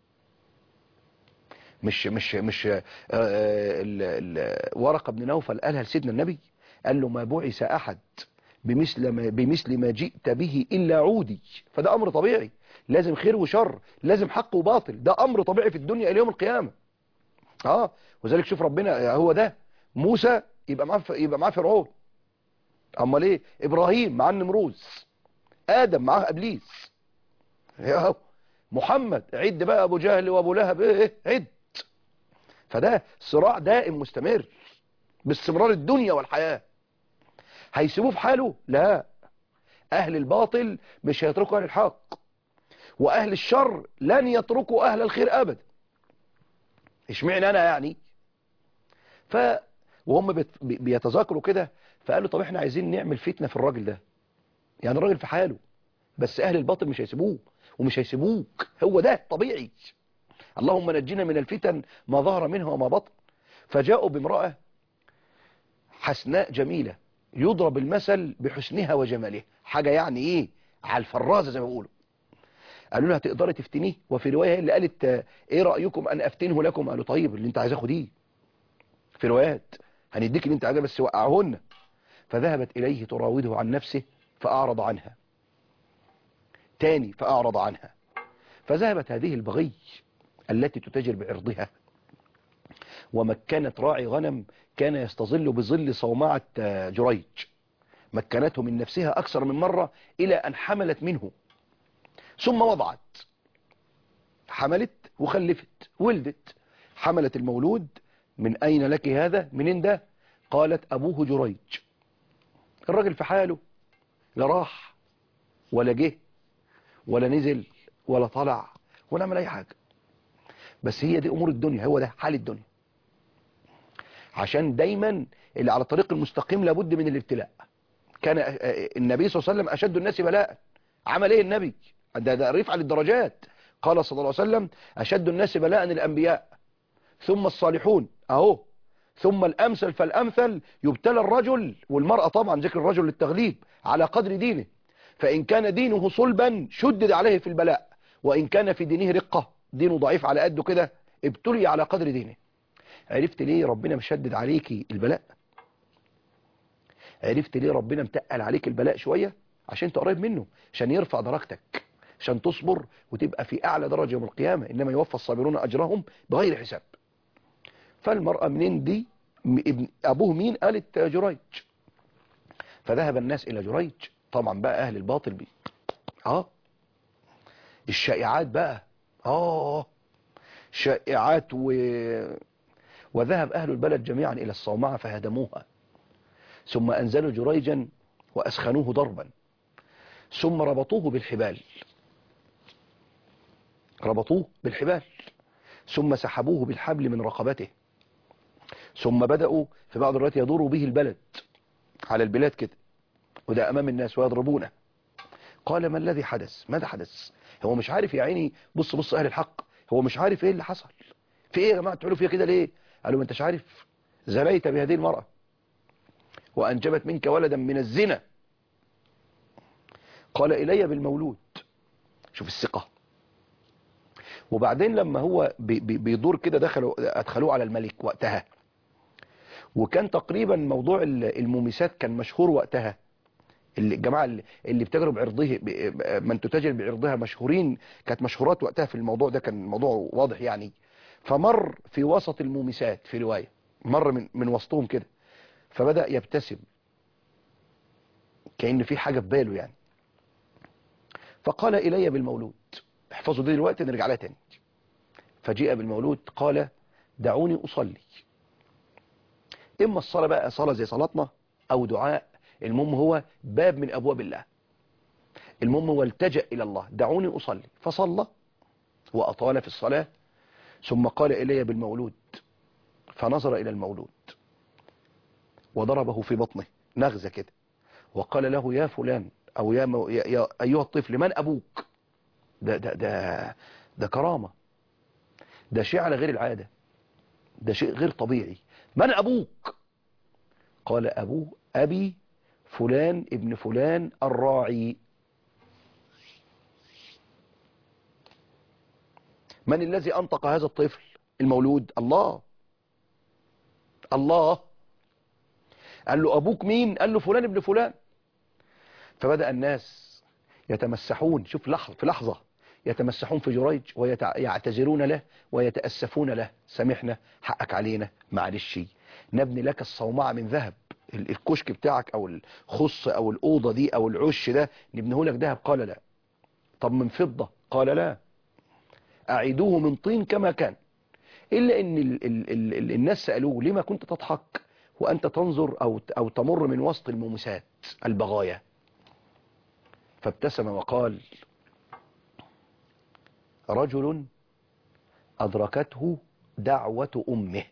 Speaker 2: مش مش مش آه، ال- ال- ورقة بن نوفل قالها لسيدنا النبي قال له ما بعث احد بمثل ما بمثل ما جئت به الا عودي فده امر طبيعي لازم خير وشر لازم حق وباطل ده امر طبيعي في الدنيا الى يوم القيامه اه وذلك شوف ربنا هو ده موسى يبقى معاه يبقى معاه فرعون امال ايه ابراهيم معاه النمروز ادم معاه ابليس يا محمد عد بقى ابو جهل وابو لهب ايه إيه؟ عد فده صراع دائم مستمر باستمرار الدنيا والحياة هيسيبوه في حاله لا اهل الباطل مش هيتركوا اهل الحق واهل الشر لن يتركوا اهل الخير ابدا اشمعنى انا يعني ف وهم بيت- بي- بيتذاكروا كده فقالوا طب احنا عايزين نعمل فتنة في الراجل ده يعني الراجل في حاله بس اهل الباطل مش هيسيبوه ومش هيسيبوك هو ده طبيعي اللهم نجينا من الفتن ما ظهر منها وما بطن فجاءوا بامرأة حسناء جميلة يضرب المثل بحسنها وجمالها حاجة يعني ايه على الفرازة زي ما بيقولوا قالوا لها تقدري تفتنيه وفي رواية هي اللي قالت آه، ايه رأيكم ان افتنه لكم قالوا طيب اللي انت عايزاه خديه في روايات هنديك اللي انت عايزاه بس وقعهن فذهبت اليه تراوده عن نفسه فاعرض عنها تاني فاعرض عنها فذهبت هذه البغي التي تتاجر بعرضها ومكنت راعي غنم كان يستظل بظل صومعة آه، جريج مكنته من نفسها أكثر من مرة إلى أن حملت منه ثم وضعت حملت وخلفت ولدت حملت المولود من أين لك هذا منين ده قالت أبوه جريج الراجل في حاله لا راح ولا جه ولا نزل ولا طلع ولا عمل أي حاجة بس هي دي أمور الدنيا هو ده حال الدنيا عشان دايما اللي على الطريق المستقيم لابد من الابتلاء كان آه، آه، النبي صلى الله عليه وسلم أشد الناس بلاء عمل ايه النبي ده, ده رفع للدرجات قال صلى الله عليه وسلم أشد الناس بلاء الأنبياء ثم الصالحون أهو ثم الأمثل فالأمثل يبتلى الرجل والمرأة طبعا ذكر الرجل للتغليب على قدر دينه فإن كان دينه صلبا شدد عليه في البلاء وإن كان في دينه رقة دينه ضعيف على قده كده ابتلي على قدر دينه عرفت ليه ربنا مشدد عليكي البلاء عرفت ليه ربنا متقل عليك البلاء شوية عشان انت قريب منه عشان يرفع درجتك عشان تصبر وتبقى في أعلى درجة يوم القيامة إنما يوفى الصابرون أجرهم بغير حساب فالمرأة منين دي م- ابن أبوه مين قالت جريج فذهب الناس إلى جريج طبعا بقى أهل الباطل بي اه الشائعات بقى اه شائعات و... وذهب أهل البلد جميعا إلى الصومعة فهدموها ثم أنزلوا جريجا وأسخنوه ضربا ثم ربطوه بالحبال ربطوه بالحبال ثم سحبوه بالحبل من رقبته ثم بدأوا في بعض الروايات يدوروا به البلد على البلاد كده وده أمام الناس ويضربونه قال ما الذي حدث ماذا حدث هو مش عارف يا عيني بص بص أهل الحق هو مش عارف ايه اللي حصل في ايه يا جماعة تعملوا فيها كده ليه قالوا ما انتش عارف زنيت بهذه المرأة وأنجبت منك ولدا من الزنا قال إلي بالمولود شوف الثقة وبعدين لما هو بي بي بيدور كده دخلوا أدخلوه على الملك وقتها وكان تقريبا موضوع المومسات كان مشهور وقتها اللي الجماعة اللي, اللي بتجرب عرضه من تتاجر بعرضها مشهورين كانت مشهورات وقتها في الموضوع ده كان الموضوع واضح يعني فمر في وسط المومسات في رواية مر من, من وسطهم كده فبدأ يبتسم كأن في حاجة في باله يعني فقال إلي بالمولود احفظوا دي دلوقتي نرجع لها تاني فجيء بالمولود قال دعوني أصلي إما الصلاة بقى صلاة زي صلاتنا أو دعاء المهم هو باب من أبواب الله المهم هو التجأ إلى الله دعوني أصلي فصلى وأطال في الصلاة ثم قال إلي بالمولود فنظر إلى المولود وضربه في بطنه نغزة كده وقال له يا فلان أو يا, مو يا, يا أيها الطفل من أبوك ده, ده, ده, ده كرامة ده شيء على غير العادة ده شيء غير طبيعي من أبوك قال أبوه أبي فلان ابن فلان الراعي من الذي أنطق هذا الطفل المولود الله الله قال له أبوك مين قال له فلان ابن فلان فبدأ الناس يتمسحون شوف لحظة في لحظة يتمسحون في جريج ويعتذرون له ويتأسفون له سامحنا حقك علينا معلش نبني لك الصومعة من ذهب الكشك بتاعك او الخص او الأوضة دي او العش ده نبنيه لك ذهب قال لا طب من فضة قال لا أعيدوه من طين كما كان إلا أن ال ال ال ال الناس سألوه لما كنت تضحك وأنت تنظر أو, أو تمر من وسط المومسات البغايا فابتسم وقال رجل أدركته دعوة أمه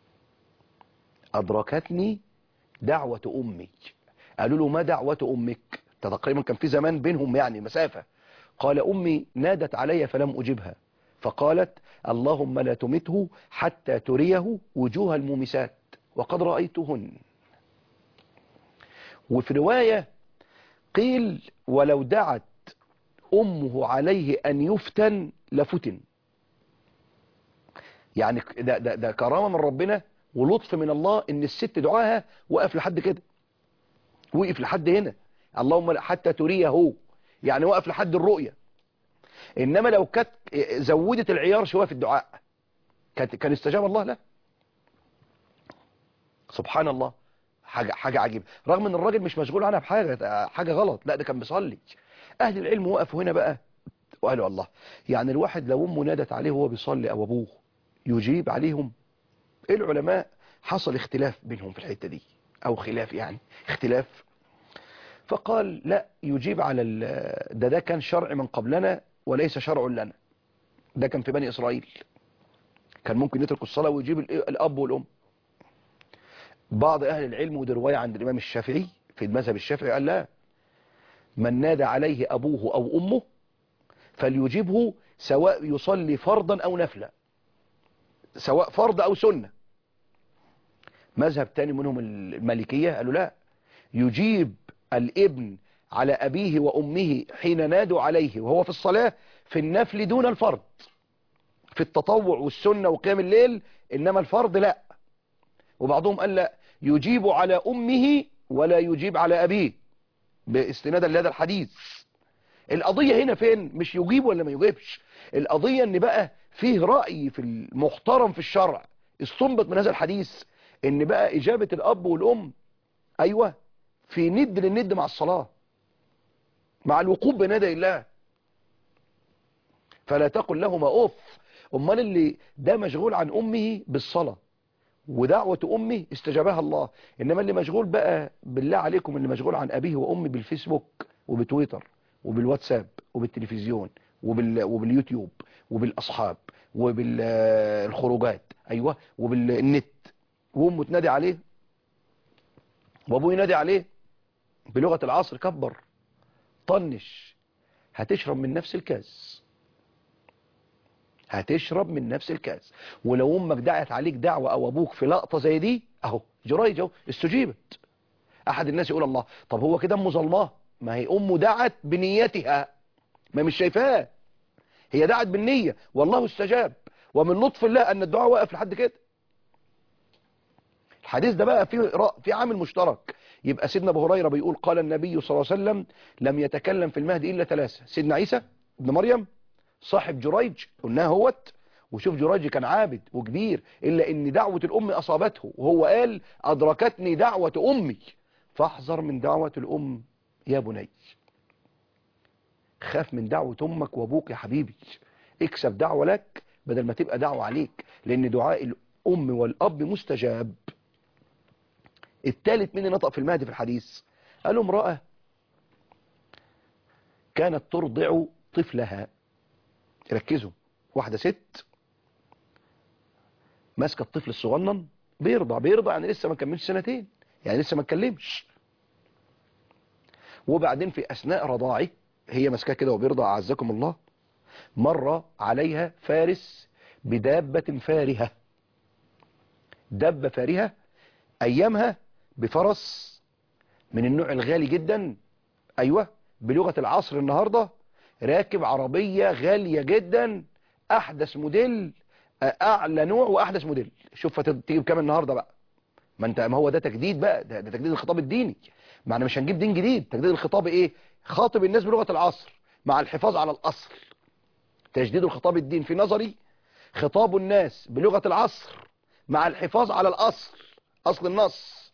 Speaker 2: أدركتني دعوة أمي قالوا له ما دعوة أمك تقريبا كان في زمان بينهم يعني مسافة قال أمي نادت علي فلم أجبها فقالت اللهم لا تمته حتى تريه وجوه المومسات وقد رأيتهن وفي رواية قيل ولو دعت أمه عليه أن يفتن لفتن يعني ده, ده, ده كرامة من ربنا ولطف من الله ان الست دعاها وقف لحد كده وقف لحد هنا اللهم حتى تريه يعني وقف لحد الرؤية انما لو كانت زودت العيار شوية في الدعاء كانت كان استجاب الله له سبحان الله حاجة حاجة عجيبة رغم ان الراجل مش مشغول عنها بحاجة حاجة غلط لا ده كان بيصلي اهل العلم وقفوا هنا بقى وقالوا الله يعني الواحد لو امه نادت عليه وهو بيصلي او ابوه يجيب عليهم العلماء حصل اختلاف بينهم في الحتة دي او خلاف يعني اختلاف فقال لا يجيب على ده ده كان شرع من قبلنا وليس شرع لنا ده كان في بني اسرائيل كان ممكن يترك الصلاة ويجيب الاب والام بعض اهل العلم ودي رواية عند الامام الشافعي في المذهب الشافعي قال لا من نادى عليه ابوه او امه فليجيبه سواء يصلي فرضا او نفلا سواء فرض او سنة مذهب تاني منهم المالكية قالوا لا يجيب الابن على أبيه وأمه حين نادوا عليه وهو في الصلاة في النفل دون الفرض في التطوع والسنة وقيام الليل إنما الفرض لا وبعضهم قال لا يجيب على أمه ولا يجيب على أبيه باستنادا لهذا الحديث القضية هنا فين مش يجيب ولا ما يجيبش القضية ان بقى فيه رأي في المحترم في الشرع استنبط من هذا الحديث ان بقى اجابة الاب والام ايوه في ند للند مع الصلاة مع الوقوف بين يدي الله فلا تقل لهما اوف امال اللي ده مشغول عن امه بالصلاة ودعوة امه استجابها الله انما اللي مشغول بقى بالله عليكم اللي مشغول عن ابيه وامه بالفيسبوك وبتويتر وبالواتساب وبالتلفزيون وبال... وباليوتيوب وبالاصحاب وبالخروجات ايوه وبالنت وامه تنادي عليه وابوه ينادي عليه بلغة العصر كبر طنش هتشرب من نفس الكاس هتشرب من نفس الكاس ولو امك دعت عليك دعوة او ابوك في لقطة زي دي اهو جريج اهو استجيبت احد الناس يقول الله طب هو كده امه ظلماه ما هي امه دعت بنيتها ما مش شايفاه هي دعت بالنية والله استجاب ومن لطف الله ان الدعاء واقف لحد كده الحديث ده بقى فيه في عامل مشترك يبقى سيدنا ابو هريره بيقول قال النبي صلى الله عليه وسلم لم يتكلم في المهدي الا ثلاثه سيدنا عيسى ابن مريم صاحب جريج قلناها هوت وشوف جريج كان عابد وكبير الا ان دعوه الام اصابته وهو قال ادركتني دعوه امي فاحذر من دعوه الام يا بني خاف من دعوه امك وابوك يا حبيبي اكسب دعوه لك بدل ما تبقى دعوه عليك لان دعاء الام والاب مستجاب الثالث من نطق في المهدي في الحديث قالوا امرأة كانت ترضع طفلها ركزوا واحدة ست ماسكة الطفل الصغنن بيرضع بيرضع يعني لسه ما كملش سنتين يعني لسه ما اتكلمش وبعدين في أثناء رضاعه هي ماسكاه كده وبيرضع أعزكم الله مر عليها فارس بدابة فارهة دابة فارهة أيامها بفرس من النوع الغالي جدا أيوة بلغة العصر النهاردة راكب عربية غالية جدا أحدث موديل أعلى نوع وأحدث موديل شوف تيجي بكام النهاردة بقى ما انت ما هو ده تجديد بقى ده, ده تجديد الخطاب الديني ما احنا مش هنجيب دين جديد تجديد الخطاب ايه خاطب الناس بلغة العصر مع الحفاظ على الأصل تجديد الخطاب الدين في نظري خطاب الناس بلغة العصر مع الحفاظ على الأصل أصل النص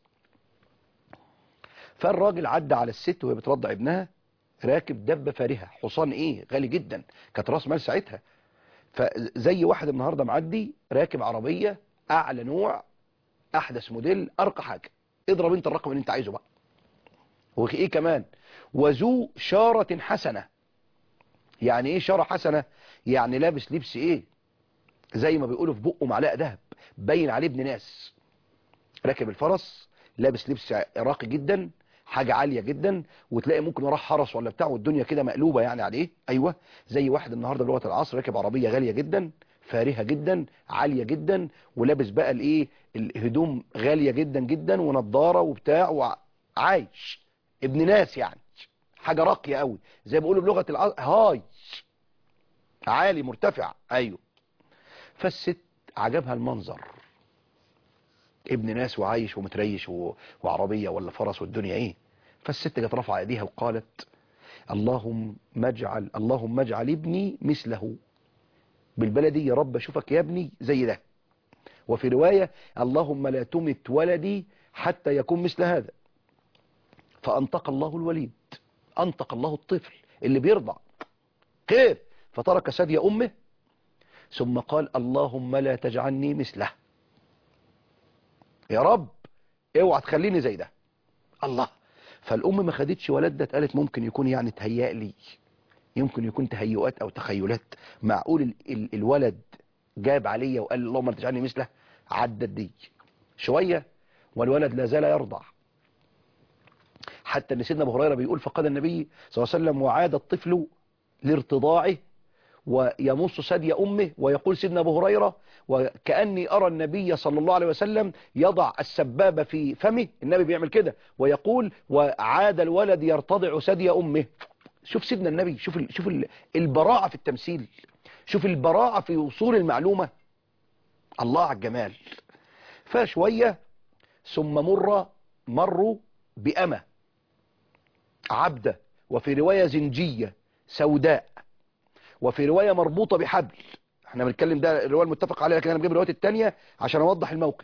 Speaker 2: فالراجل عدى على الست وهي بترضع ابنها راكب دبة فارهة حصان ايه غالي جدا كانت راس مال ساعتها فزي واحد النهاردة معدي راكب عربية اعلى نوع احدث موديل ارقى حاجة اضرب انت الرقم اللي انت عايزه بقى وايه كمان وذو شارة حسنة يعني ايه شارة حسنة يعني لابس لبس ايه زي ما بيقولوا في بقه معلقة دهب باين عليه ابن ناس راكب الفرس لابس لبس راقي جدا حاجة عالية جدا وتلاقي ممكن وراه حرس ولا بتاع والدنيا كده مقلوبة يعني عليه ايوه زي واحد النهاردة بلغة العصر راكب عربية غالية جدا فارهة جدا عالية جدا ولابس بقى الايه الهدوم غالية جدا جدا ونضارة وبتاع وعايش ابن ناس يعني حاجة راقية قوي زي ما بيقولوا بلغة العصر هاي عالي مرتفع ايوه فالست عجبها المنظر ابن ناس وعايش ومتريش و... وعربية ولا فرس والدنيا ايه فالست جت رفع ايديها وقالت اللهم اجعل اللهم اجعل ابني مثله بالبلدي يا رب اشوفك يا ابني زي ده وفي رواية اللهم لا تمت ولدي حتى يكون مثل هذا فانطق الله الوليد انطق الله الطفل اللي بيرضع خير فترك ثدي امه ثم قال اللهم لا تجعلني مثله يا رب اوعى تخليني زي ده الله فالام ما خدتش ولد ده قالت ممكن يكون يعني تهيأ لي يمكن يكون تهيؤات او تخيلات معقول ال ال الولد جاب عليا وقال اللهم لا تجعلني مثله عدت دي شوية والولد لا زال يرضع حتى ان سيدنا ابو هريره بيقول فقال النبي صلى الله عليه وسلم وعاد الطفل لارتضاعه ويمص ثدي أمه ويقول سيدنا أبو هريرة وكأني أرى النبي صلى الله عليه وسلم يضع السبابة في فمه النبي بيعمل كده ويقول وعاد الولد يرتضع ثدي أمه شوف سيدنا النبي شوف ال شوف ال البراعة في التمثيل شوف البراعة في وصول المعلومة الله على الجمال فشوية ثم مر مروا بأمة عبدة وفي رواية زنجية سوداء وفي رواية مربوطة بحبل احنا بنتكلم ده الرواية المتفق عليها لكن انا بجيب الروايات التانية عشان اوضح الموقف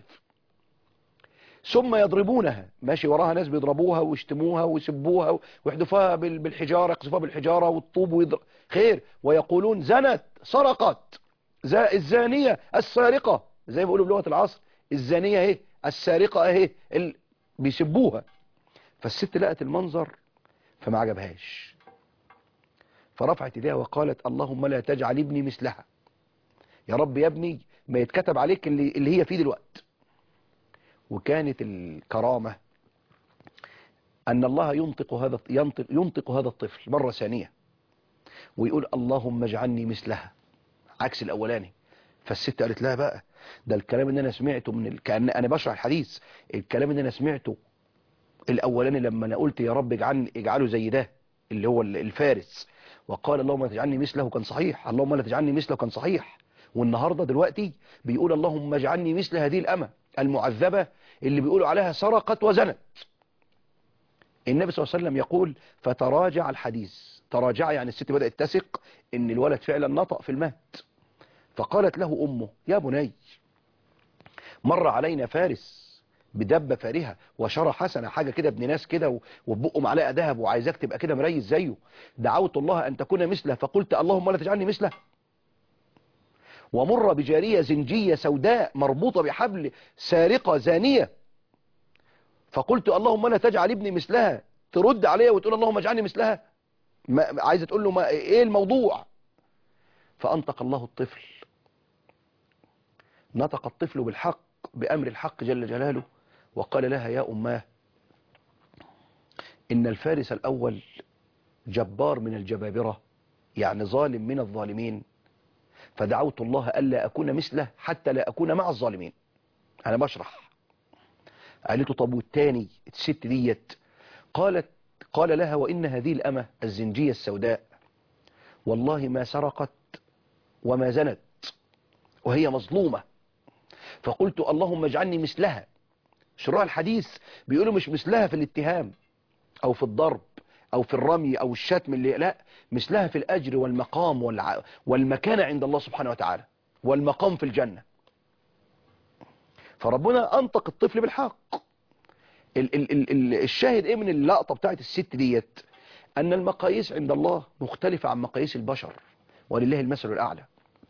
Speaker 2: ثم يضربونها ماشي وراها ناس بيضربوها ويشتموها ويسبوها ويحدفوها بالحجارة يقذفوها بالحجارة والطوب ويضرب خير ويقولون زنت سرقت الزانية السارقة زي ما بيقولوا بلغة العصر الزانية اهي السارقة اهي ال... بيسبوها فالست لقت المنظر فما عجبهاش فرفعت ايديها وقالت اللهم لا تجعل ابني مثلها يا رب يا ابني ما يتكتب عليك اللي, اللي هي فيه دلوقتي وكانت الكرامة أن الله ينطق هذا ينطق, ينطق هذا الطفل مرة ثانية ويقول اللهم اجعلني مثلها عكس الأولاني فالست قالت لها بقى ده الكلام اللي أنا سمعته من ال... كأن أنا بشرح الحديث الكلام اللي أنا سمعته الأولاني لما أنا قلت يا رب اجعلني اجعله زي ده اللي هو الفارس وقال اللهم لا تجعلني مثله كان صحيح اللهم لا تجعلني مثله كان صحيح والنهاردة دلوقتي بيقول اللهم اجعلني مثل هذه الأمة المعذبة اللي بيقولوا عليها سرقت وزنت النبي صلى الله عليه وسلم يقول فتراجع الحديث تراجع يعني الست بدأت تثق ان الولد فعلا نطق في المهد فقالت له أمه يا بني مر علينا فارس بدبة فارهة وشرى حسنة حاجة كده ابن ناس كده وبقه معلقة ذهب وعايزاك تبقى كده مريز زيه دعوت الله أن تكون مثله فقلت اللهم لا تجعلني مثله ومر بجارية زنجية سوداء مربوطة بحبل سارقة زانية فقلت اللهم لا تجعل ابني مثلها ترد عليها وتقول اللهم اجعلني مثلها ما عايزة تقول له ما ايه الموضوع فأنطق الله الطفل نطق الطفل بالحق بأمر الحق جل جلاله وقال لها يا أماه إن الفارس الأول جبار من الجبابرة يعني ظالم من الظالمين فدعوت الله ألا أكون مثله حتى لا أكون مع الظالمين أنا بشرح قالت له طب والتاني الست ديت قالت قال لها وإن هذه الأمة الزنجية السوداء والله ما سرقت وما زنت وهي مظلومة فقلت اللهم اجعلني مثلها شراء الحديث بيقولوا مش مثلها في الاتهام أو في الضرب أو في الرمي أو الشتم اللي لا مثلها في الأجر والمقام والع... والمكانة عند الله سبحانه وتعالى والمقام في الجنة فربنا أنطق الطفل بالحق ال ال ال ال الشاهد ايه من اللقطة بتاعت الست ديت أن المقاييس عند الله مختلفة عن مقاييس البشر ولله المثل الأعلى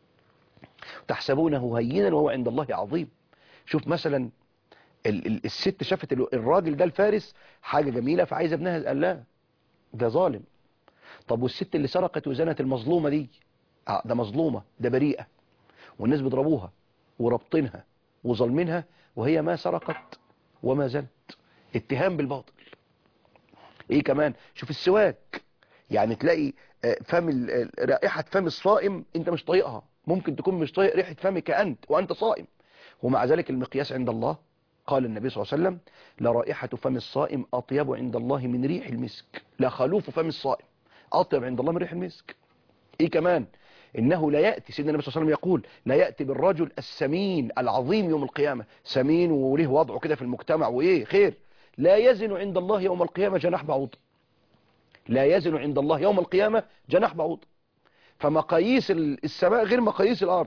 Speaker 2: تحسبونه هينا وهو عند الله عظيم شوف مثلا ال ال الست شافت الراجل ده الفارس حاجة جميلة فعايزة ابنها قال لا ده ظالم طب والست اللي سرقت وزنت المظلومة دي آه ده مظلومة ده بريئة والناس بيضربوها وربطينها وظلمينها وهي ما سرقت وما زنت اتهام بالباطل ايه كمان شوف السواك يعني تلاقي فم رائحة فم الصائم انت مش طايقها ممكن تكون مش طايق ريحة فمك انت وانت صائم ومع ذلك المقياس عند الله قال النبي صلى الله عليه وسلم لرائحة فم الصائم أطيب عند الله من ريح المسك لا خلوف فم الصائم أطيب عند الله من ريح المسك إيه كمان إنه لا يأتي سيدنا النبي صلى الله عليه وسلم يقول لا يأتي بالرجل السمين العظيم يوم القيامة سمين وله وضعه كده في المجتمع وإيه خير لا يزن عند الله يوم القيامة جناح بعوض لا يزن عند الله يوم القيامة جناح بعوض فمقاييس السماء غير مقاييس الأرض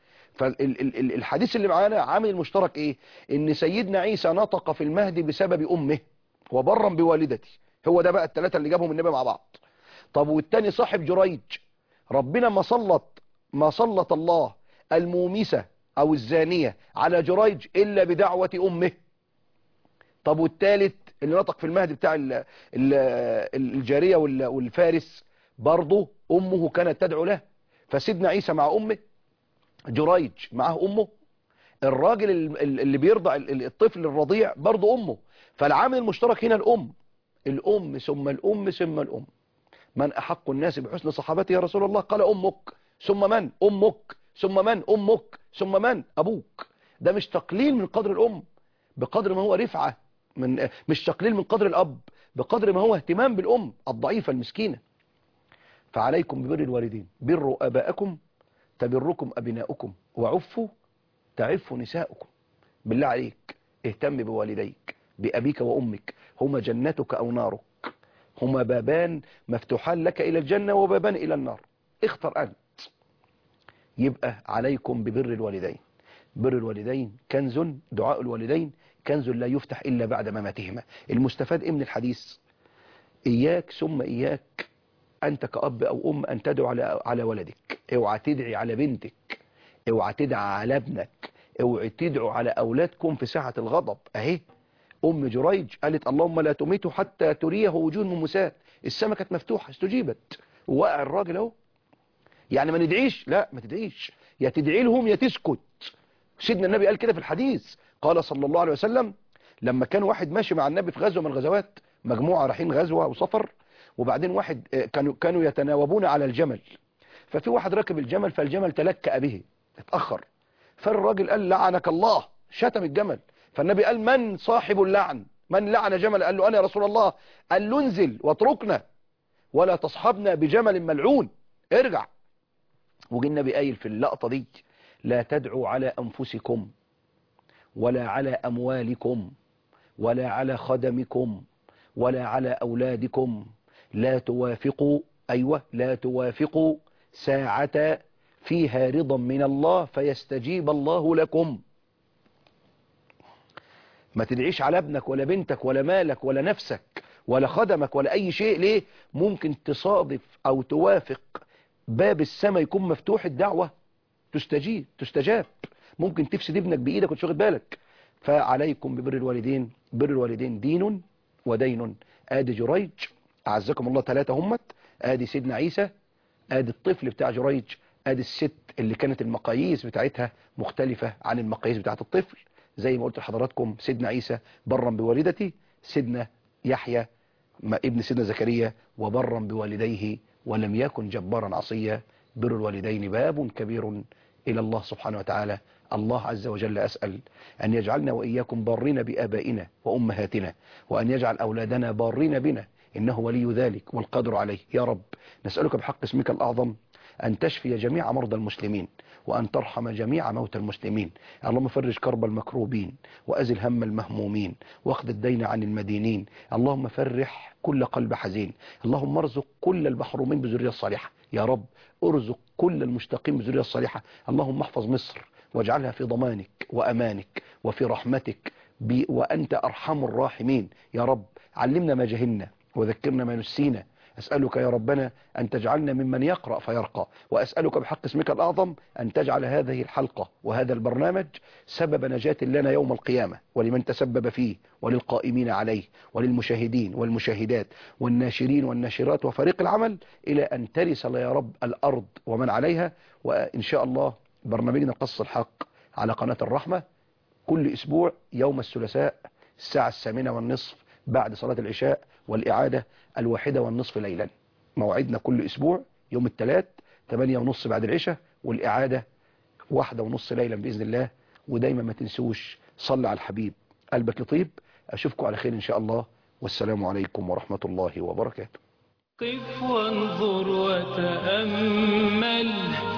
Speaker 2: فالحديث اللي معانا عامل المشترك ايه ان سيدنا عيسى نطق في المهد بسبب امه وبرا بوالدتي هو ده بقى الثلاثة اللي جابهم النبي مع بعض طب والتاني صاحب جريج ربنا ما سلط ما سلط الله المومسة او الزانية على جريج الا بدعوة امه طب والثالث اللي نطق في المهد بتاع ال ال الجارية والفارس برضه امه كانت تدعو له فسيدنا عيسى مع امه جريج معاه امه الراجل اللي بيرضع الطفل الرضيع برضه امه فالعامل المشترك هنا الام الام ثم الام ثم الام من احق الناس بحسن صحابتي يا رسول الله قال امك ثم من امك ثم من امك ثم من ابوك ده مش تقليل من قدر الام بقدر ما هو رفعة من مش تقليل من قدر الاب بقدر ما هو اهتمام بالام الضعيفة المسكينة فعليكم ببر الوالدين بروا اباءكم تبركم أبناؤكم وعفوا تعفوا نساؤكم بالله عليك اهتم بوالديك بأبيك وأمك هما جنتك أو نارك هما بابان مفتوحان لك إلى الجنة وبابان إلى النار اختر أنت يبقى عليكم ببر الوالدين بر الوالدين كنز دعاء الوالدين كنز لا يفتح إلا بعد مماتهما المستفاد إيه من الحديث إياك ثم إياك أنت كأب أو أم أن تدعو على على ولدك اوعى تدعي على بنتك اوعى تدعي على ابنك اوعى تدعوا على أولادكم في ساعة الغضب أهي أم جريج قالت اللهم لا تميته حتى تريه وجوه ممسات السماء كانت مفتوحة استجيبت ووقع الراجل اهو يعني ما ندعيش لا ما تدعيش يا تدعي لهم يا تسكت سيدنا النبي قال كده في الحديث قال صلى الله عليه وسلم لما كان واحد ماشي مع النبي في غزوة من الغزوات مجموعة رايحين غزوة أو سفر وبعدين واحد آه، كانوا كانوا يتناوبون على الجمل ففي واحد ركب الجمل فالجمل تلكأ به اتأخر فالراجل قال لعنك الله شتم الجمل فالنبي قال من صاحب اللعن من لعن جمل قال له أنا يا رسول الله قال له انزل واتركنا ولا تصحبنا بجمل ملعون ارجع وجي النبي قايل في اللقطة دي لا تدعوا على أنفسكم ولا على أموالكم ولا على خدمكم ولا على أولادكم لا توافقوا أيوة لا توافقوا ساعة فيها رضا من الله فيستجيب الله لكم ما تدعيش على ابنك ولا بنتك ولا مالك ولا نفسك ولا خدمك ولا أي شيء ليه ممكن تصادف أو توافق باب السماء يكون مفتوح الدعوة تستجيب تستجاب ممكن تفسد ابنك بإيدك وتشغل بالك فعليكم ببر الوالدين بر الوالدين دين ودين آدي جريج أعزكم الله ثلاثة همت آدي سيدنا عيسى آدي الطفل بتاع جريج آدي الست اللي كانت المقاييس بتاعتها مختلفة عن المقاييس بتاعت الطفل زي ما قلت لحضراتكم سيدنا عيسى برا بوالدتي سيدنا يحيى ما ابن سيدنا زكريا وبرا بوالديه ولم يكن جبارا عصيا بر الوالدين باب كبير إلى الله سبحانه وتعالى الله عز وجل أسأل أن يجعلنا وإياكم بارين بآبائنا وأمهاتنا وأن يجعل أولادنا بارين بنا إنه ولي ذلك والقدر عليه يا رب نسألك بحق اسمك الأعظم أن تشفي جميع مرضى المسلمين وأن ترحم جميع موتى المسلمين اللهم فرج كرب المكروبين وأزل هم المهمومين واخذ الدين عن المدينين اللهم فرح كل قلب حزين اللهم ارزق كل المحرومين بذرية الصالحة يا رب ارزق كل المشتاقين بذرية الصالحة اللهم احفظ مصر واجعلها في ضمانك وأمانك وفي رحمتك ب... وأنت أرحم الراحمين يا رب علمنا ما جهلنا وذكرنا ما نسينا أسألك يا ربنا أن تجعلنا ممن يقرأ فيرقى وأسألك بحق اسمك الأعظم أن تجعل هذه الحلقة وهذا البرنامج سبب نجاة لنا يوم القيامة ولمن تسبب فيه وللقائمين عليه وللمشاهدين والمشاهدات والناشرين والناشرات وفريق العمل إلى أن ترث يا رب الأرض ومن عليها وإن شاء الله برنامجنا قص الحق على قناة الرحمة كل أسبوع يوم الثلاثاء الساعة الثامنة والنصف بعد صلاة العشاء والإعادة الواحدة والنصف ليلا موعدنا كل أسبوع يوم الثلاث ثمانية ونصف بعد العشاء والإعادة واحدة ونصف ليلا بإذن الله ودايما ما تنسوش صل على الحبيب قلبك يطيب أشوفكم على خير إن شاء الله والسلام عليكم ورحمة الله وبركاته
Speaker 1: قف وانظر وتأمل